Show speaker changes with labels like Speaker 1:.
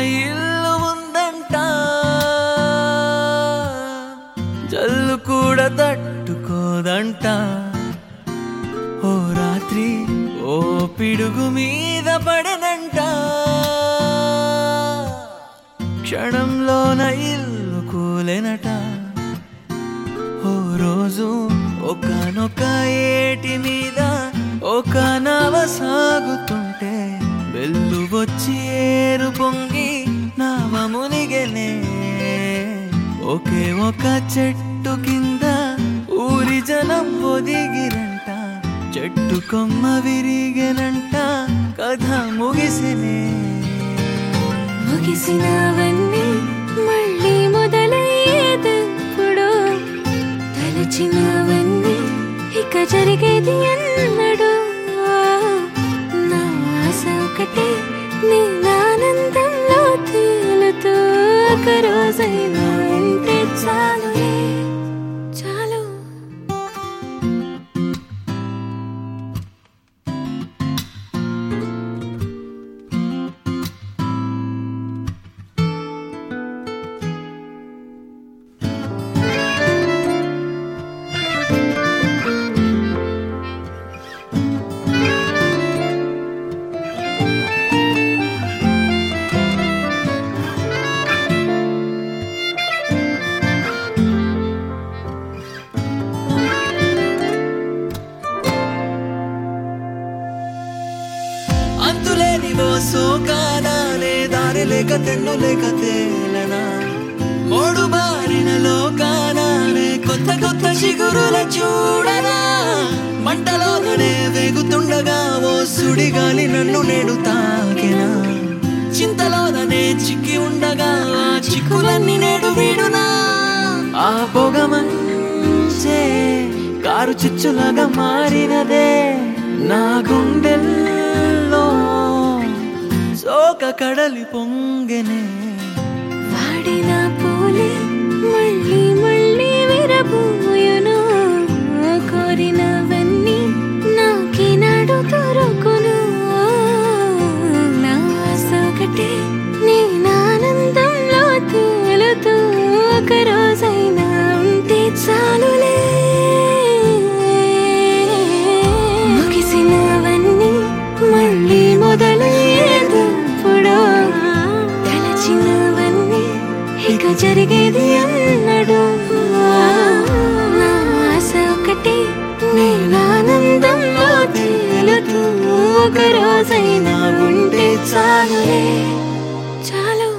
Speaker 1: ఇల్లు ఉందంట జల్లు కూడా తట్టుకోదంట ఓ రాత్రి ఓ పిడుగు మీద పడనంట క్షణంలోన ఇల్లు కూలెనట ఓ రోజు ఒకనొక ఏటి మీద ఒక నవ సాగుతుంటే వెళ్ళు వచ్చి ఏరు పొంగి నావ మునిగెనే ఒకే ఒక చెట్టు కింద ఊరి జనం ఒదిగిరంట చెట్టు కొమ్మ విరిగెనంట కథ ముగిసినే
Speaker 2: ముగిసినవన్నీ మళ్ళీ మొదలయ్యేదెప్పుడు తలచినవన్నీ ఇక జరిగేది అన్నడు నా ఆశ ఒకటే నీ ఆనందంలో తేలుతూ ఒక రోజైనా ఉంటే చాలులే చాలు
Speaker 1: అంతులేని ఓ సోకానాలే దారి లేక తెన్ను లేక తేలనా మోడు బారిన లోకానాలే కొత్త కొత్త చిగురుల చూడనా మంటలోనే వేగుతుండగా ఓ సుడిగాలి నన్ను నేడు తాకెనా చింతలోననే చిక్కి ఉండగా ఆ చిక్కులన్నీ నేడు వీడునా ఆ పొగమంచే కారు చిచ్చులాగా మారినదే నా గుండెల్లో శోక కడలి పొంగెనే
Speaker 2: వాడిన పూలే మళ్ళీ మళ్ళీ విరబూయును కోరినవన్నీ నాకినాడు దొరుకును నా ఆశ ఒకటే నీ ఆనందంలో తేలుతూ ఒక రోజైనా ఉంటే చాలులే ముగిసినవన్నీ మళ్ళీ మొదలయ్యేదప్పుడు తలచినవన్నీ ఇక జరిగేది అన్నడు నా ఆశ ఒకటి నేను ఆనందంలో తేలుతూ ఒక రోజైనా ఉంటే చాలులే చాలు